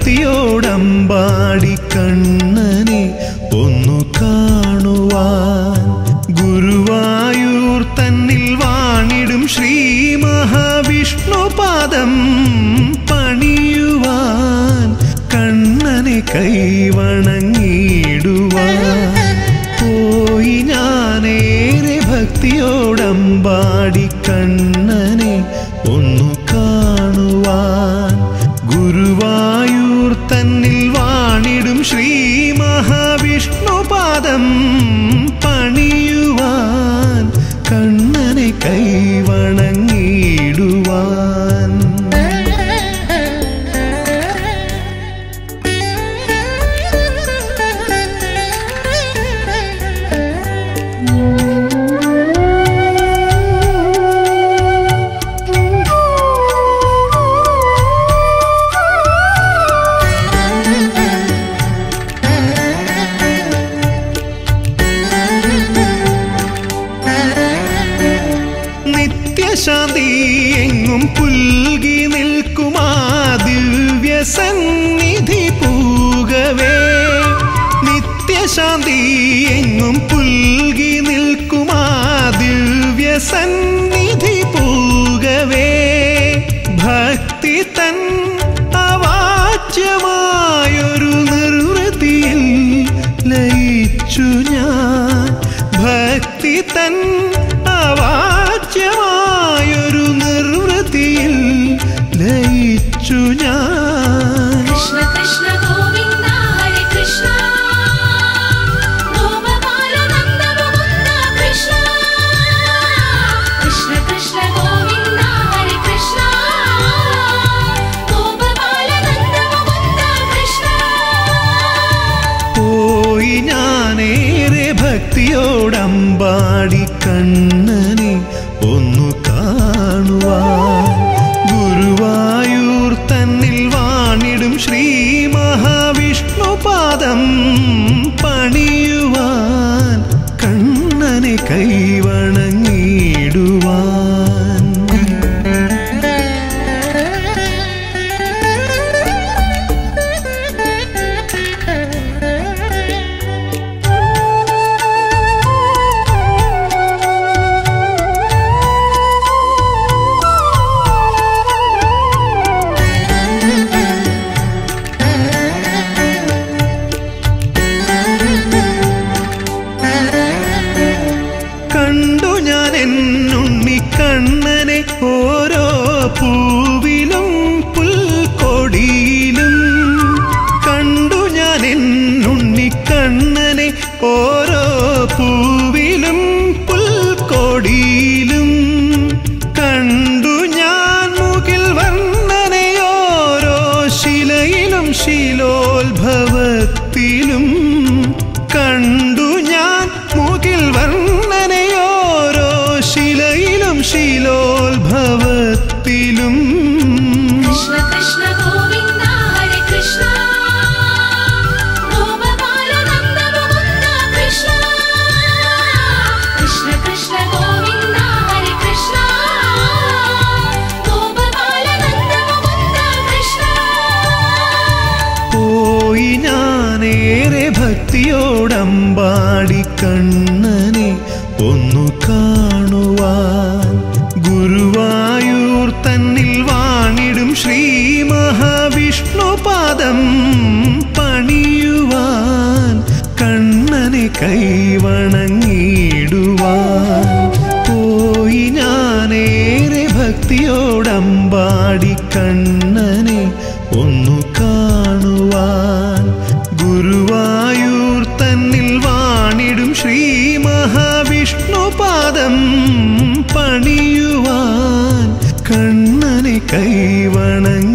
ഭക്തിയോടമ്പാടി കണ്ണനെ ഒന്നു കാണുവാൻ ഗുരുവായൂർ തന്നിൽ വാണിടും ശ്രീ മഹാവിഷ്ണുപാദം പണിയുവാൻ കണ്ണനെ കൈവണങ്ങിടുവാൻ പോയി ഞാനേറെ ഭക്തിയോടമ്പാടി കണ്ണനെ ഒന്നു കാണുവാൻ ഗുരുവായൂർ തന്നിൽ വാണിടും ശ്രീ മഹാവിഷ്ണുപാദം പണിയുവാൻ കണ്ണനെ കൈവണങ്ങിടുവാൻ നിത്യശാന്തി എങ്ങും പുൽകി നിൽക്കുമാ ദിവ്യ സന്നിധി പൂകവേ നിത്യശാന്തി എങ്ങും പുൽകി നിൽക്കുമാ ദിവ്യ സന്നിധി പൂകവേ ഭക്തി തൻ അവാച്യമായൊരു നിർവൃതിയിൽ ലയിച്ചു ഞാൻ ഭക്തി തൻ അവാച്യമായൊരു നിർവൃതിയിൽ ലയിച്ചു ഞാൻ കൃഷ്ണ കൃഷ്ണ ഗോവിന്ദ ഹരേ കൃഷ്ണ ഗോപബാല നന്ദ മുകുന്ദ കൃഷ്ണ കൃഷ്ണ കൃഷ്ണ ഗോവിന്ദ ഹരേ കൃഷ്ണ ഗോപബാല നന്ദ മുകുന്ദ കൃഷ്ണ പോയി ഞാനേറെ ഭക്തിയോടമ്പാടി കണ്ണനെ ഒന്നു കാണുവാൻ ഗുരുവായൂർ തന്നിൽ വാണിടും ശ്രീ മഹാവിഷ്ണുപാദം പണിയുവാൻ കണ്ണനെ കൈവണങ്ങിടുവാൻ കണ്ടു ഞാൻ എന്നുണ്ണി കണ്ണനെ ഓരോ പൂവിലും പുൽക്കൊടിയിലും കണ്ടു ഞാൻ എന്നുണ്ണി കണ്ണനെ ഓരോ പൂവിലും പുൽക്കൊടിയിലും കണ്ടു ഞാൻ മുകിൽ വർണ്ണനെ ഓരോ ശിലയിലും ശിലോത്ഭവത്തിലും കണ്ടു ഞാൻ മുകിൽ വർണ്ണനയോരോ ശിലയിലും ശിലോത്ഭവത്തിലും കൃഷ്ണ കൃഷ്ണ ഗോവിന്ദ ഹരേ കൃഷ്ണ ഗോപബാല നന്ദ മുകുന്ദ കൃഷ്ണ കൃഷ്ണ കൃഷ്ണ ഗോവിന്ദ ഹരേ കൃഷ്ണ ഗോപബാല നന്ദ മുകുന്ദ കൃഷ്ണ പോയി ഞാനേറെ ഭക്തിയോടമ്പാടി കണ്ണനെ ഒന്നു കാണുവാൻ ഗുരുവായൂർ തന്നിൽ വാണിടും ശ്രീ മഹാവിഷ്ണുപാദം പണിയുവാൻ കണ്ണനെ കൈവണങ്ങിടുവാൻ പോയി ഞാനേറെ ഭക്തിയോടമ്പാടി കണ്ണനെ ഒന്നു കാണുവാൻ ഗുരുവായൂർ തന്നിൽ വാണിടും ശ്രീ മഹാവിഷ്ണുപാദം പണിയുവാൻ കണ്ണനെ കൈവണങ്ങി